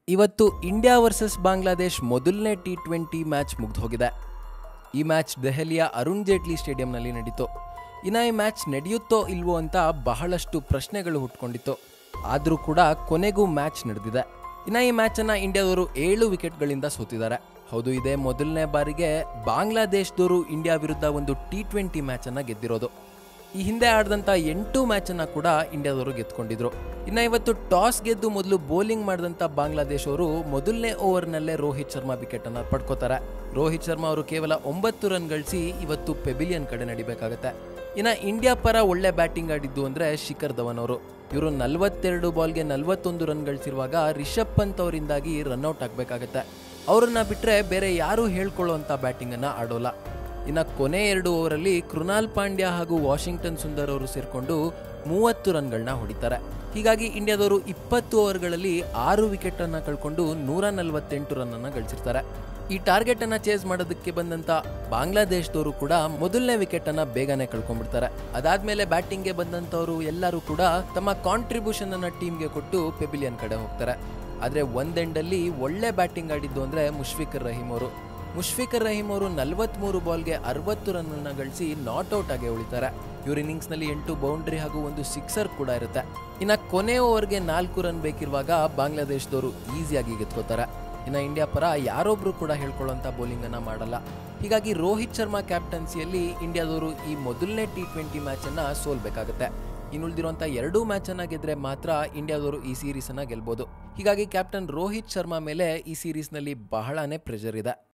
ಇವತ್ತು India versus Bangladesh ಮೊದಲನೇ T twenty match ಮುಗ್ದು ಹೋಗಿದೆ ಈ ಮ್ಯಾಚ್ ದೆಹಲಿಯ ಅರುಣ್ ಜೇಟ್ಲಿ ಸ್ಟೇಡಿಯಂನಲ್ಲಿ ನಡೀತು ಇನ್ನು ಈ ಮ್ಯಾಚ್ ನಡೆಯುತ್ತೋ ಇಲ್ವೋ ಅಂತ ಬಹಳಷ್ಟು ಪ್ರಶ್ನೆಗಳು ಹುಟ್ಕೊಂಡಿತ್ತು ಆದರೂ ಕೂಡ ಕೊನೆಗೂ ಮ್ಯಾಚ್ ನಡೆದಿದೆ ಇನ್ನು ಈ ಮ್ಯಾಚನ್ನು ಇಂಡಿಯಾದವರು ಏಳು ವಿಕೆಟ್ಗಳಿಂದ ಸೋತಿದ್ದಾರೆ ಹೌದು ಇದೇ ಮೊದಲನೇ ಬಾರಿಗೆ ಬಾಂಗ್ಲಾದೇಶದವರು ಇಂಡಿಯಾ ವಿರುದ್ಧ ಒಂದು ಟಿ ಟ್ವೆಂಟಿ ಮ್ಯಾಚನ್ನು ಗೆದ್ದಿರೋದು ಈ ಹಿಂದೆ ಆಡಿದಂಥ ಎಂಟು ಮ್ಯಾಚನ್ನು ಕೂಡ ಇಂಡಿಯಾದವರು ಗೆದ್ಕೊಂಡಿದ್ರು ಇನ್ನು ಇವತ್ತು ಟಾಸ್ ಗೆದ್ದು ಮೊದಲು ಬೌಲಿಂಗ್ ಮಾಡಿದಂಥ ಬಾಂಗ್ಲಾದೇಶ್ ಅವರು ಮೊದಲನೇ ಓವರ್ನಲ್ಲೇ ರೋಹಿತ್ ಶರ್ಮಾ ವಿಕೆಟನ್ನು ಪಡ್ಕೋತಾರೆ ರೋಹಿತ್ ಶರ್ಮಾ ಅವರು ಕೇವಲ ಒಂಬತ್ತು ರನ್ ಗಳಿಸಿ ಇವತ್ತು ಪೆಬಿಲಿಯನ್ ಕಡೆ ನಡಿಬೇಕಾಗತ್ತೆ ಇನ್ನು ಇಂಡಿಯಾ ಪರ ಒಳ್ಳೆ ಬ್ಯಾಟಿಂಗ್ ಆಡಿದ್ದು ಅಂದರೆ ಶಿಖರ್ ಧವನ್ ಅವರು ಇವರು ನಲವತ್ತೆರಡು ಬಾಲ್ಗೆ ನಲವತ್ತೊಂದು ರನ್ ಗಳಿಸಿರುವಾಗ ರಿಷಬ್ ಪಂತ್ ಅವರಿಂದಾಗಿ ರನ್ಔಟ್ ಆಗಬೇಕಾಗತ್ತೆ ಅವರನ್ನ ಬಿಟ್ಟರೆ ಬೇರೆ ಯಾರೂ ಹೇಳ್ಕೊಳ್ಳುವಂಥ ಬ್ಯಾಟಿಂಗನ್ನು ಆಡೋಲ್ಲ ಇನ್ನು ಕೊನೆ ಎರಡು ಓವರಲ್ಲಿ ಕೃಣಾಲ್ ಪಾಂಡ್ಯ ಹಾಗೂ ವಾಷಿಂಗ್ಟನ್ ಸುಂದರ್ ಅವರು ಸೇರಿಕೊಂಡು ಮೂವತ್ತು ರನ್ಗಳನ್ನ ಹೊಡಿತಾರೆ ಹೀಗಾಗಿ ಇಂಡಿಯಾದವರು ಇಪ್ಪತ್ತು ಓವರ್ಗಳಲ್ಲಿ ಆರು ವಿಕೆಟ್ ಅನ್ನ ಕಳ್ಕೊಂಡು ನೂರ ನಲವತ್ತೆಂಟು ರನ್ ಅನ್ನ ಗಳಿಸಿರ್ತಾರೆ ಈ ಟಾರ್ಗೆಟ್ ಅನ್ನ ಚೇಸ್ ಮಾಡೋದಕ್ಕೆ ಬಂದಂತ ಬಾಂಗ್ಲಾದೇಶದವರು ಕೂಡ ಮೊದಲನೇ ವಿಕೆಟ್ ಅನ್ನ ಬೇಗನೆ ಕಳ್ಕೊಂಡ್ಬಿಡ್ತಾರೆ ಅದಾದ್ಮೇಲೆ ಬ್ಯಾಟಿಂಗ್ಗೆ ಬಂದಂತವರು ಎಲ್ಲರೂ ಕೂಡ ತಮ್ಮ ಕಾಂಟ್ರಿಬ್ಯೂಷನ್ ಅನ್ನ ಟೀಮ್ಗೆ ಕೊಟ್ಟು ಪೆಬಿಲಿಯನ್ ಕಡೆ ಹೋಗ್ತಾರೆ ಆದ್ರೆ ಒಂದೆಂಡಲ್ಲಿ ಒಳ್ಳೆ ಬ್ಯಾಟಿಂಗ್ ಆಡಿದ್ದು ಅಂದ್ರೆ ಮುಷ್ಫಿಕರ್ ರಹೀಮ್ ಅವರು ಮುಷ್ಫಿಕರ್ ರಹೀಮ್ ಅವರು ನಲವತ್ಮೂರು ಬಾಲ್ಗೆ ಅರವತ್ತು ರನ್ ಅನ್ನ ಗಳಿಸಿ ನಾಟ್ ಔಟ್ ಆಗಿ ಉಳಿತಾರೆ ಇವ್ರ ಇನ್ನಿಂಗ್ಸ್ ನಲ್ಲಿ ಎಂಟು ಬೌಂಡ್ರಿ ಹಾಗೂ ಒಂದು ಸಿಕ್ಸರ್ ಕೂಡ ಇರುತ್ತೆ ಇನ್ನ ಕೊನೆ ಓವರ್ಗೆ ನಾಲ್ಕು ರನ್ ಬೇಕಿರುವಾಗ ಬಾಂಗ್ಲಾದೇಶದವರು ಈಸಿಯಾಗಿ ಗೆದ್ಕೋತಾರೆ ಇನ್ನ ಇಂಡಿಯಾ ಪರ ಯಾರೊಬ್ರು ಕೂಡ ಹೇಳ್ಕೊಳ್ಳುವಂತ ಬೌಲಿಂಗ್ ಅನ್ನ ಮಾಡಲ್ಲ ಹೀಗಾಗಿ ರೋಹಿತ್ ಶರ್ಮಾ ಕ್ಯಾಪ್ಟನ್ಸಿಯಲ್ಲಿ ಇಂಡಿಯಾದವರು ಈ ಮೊದಲನೇ ಟಿ ಟ್ವೆಂಟಿ ಮ್ಯಾಚ್ ಅನ್ನ ಸೋಲ್ಬೇಕಾಗುತ್ತೆ ಇನ್ನುಳಿದಿರುವಂಥ ಎರಡೂ ಮ್ಯಾಚ್ ಅನ್ನ ಗೆದ್ರೆ ಮಾತ್ರ ಇಂಡಿಯಾದವರು ಈ ಸೀರೀಸ್ ಅನ್ನ ಗೆಲ್ಬೋದು ಹೀಗಾಗಿ ಕ್ಯಾಪ್ಟನ್ ರೋಹಿತ್ ಶರ್ಮಾ ಮೇಲೆ ಈ ಸೀರೀಸ್ನಲ್ಲಿ ಬಹಳನೇ ಪ್ರೆಷರ್ ಇದೆ